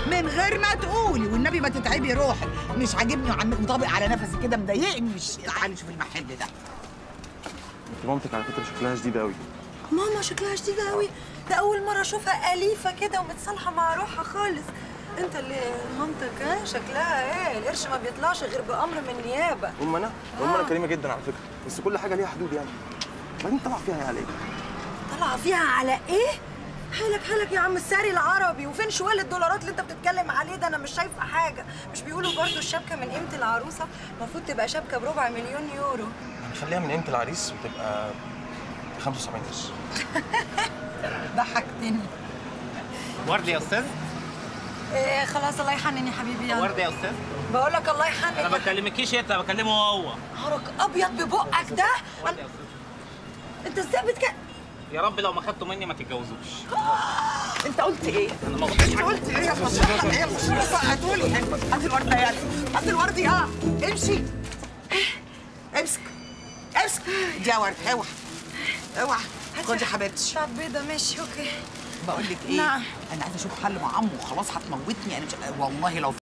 من غير ما تقولي والنبي ما تتعبي روحك مش عاجبني وعمال مطابق على نفسي كده مضايقني مش تعالي شوفي المحل ده انت مامتك على فكره شكلها شديد قوي ماما شكلها شديدة قوي ده أول مرة أشوفها أليفة كده ومتصالحة مع روحها خالص أنت اللي مامتك ها شكلها إيه القرش ما بيطلعش غير بأمر من النيابة ام انا ام انا كريمه جدا على فكره بس كل حاجه ليها حدود يعني بعدين طبعا فيها يعني ايه طالعة فيها على إيه؟ حالك حالك يا عم الساري العربي وفين شوال الدولارات اللي انت بتتكلم عليه ده انا مش شايفه حاجه مش بيقولوا برضو الشبكه من قيمه العروسه المفروض تبقى شبكه بربع مليون يورو نخليها من قيمه العريس وتبقى 75 قرش ضحكتني ورد يا استاذ إيه خلاص الله يحنن يا حبيبي يلا ورد يا استاذ بقول لك الله يحنن انا ما بكلمكيش انت بكلمه هو نهارك ابيض ببقك ده ورد يا استاذ انت ازاي بتك يا رب لو ما خدته مني ما تتجوزوش انت قلت ايه؟ انا ما قلتش انت قلت ايه يا فصيحة؟ ايه يا فصيحة؟ هاتولي هات الوردة يلا هات الوردة يا امشي امسك امسك دي يا وردة اوعى اوعى خد يا حبيبتي بتاعت بيضه ماشي اوكي بقول لك ايه؟ نعم. انا عايزه اشوف حل مع عمو خلاص هتموتني انا مش والله لو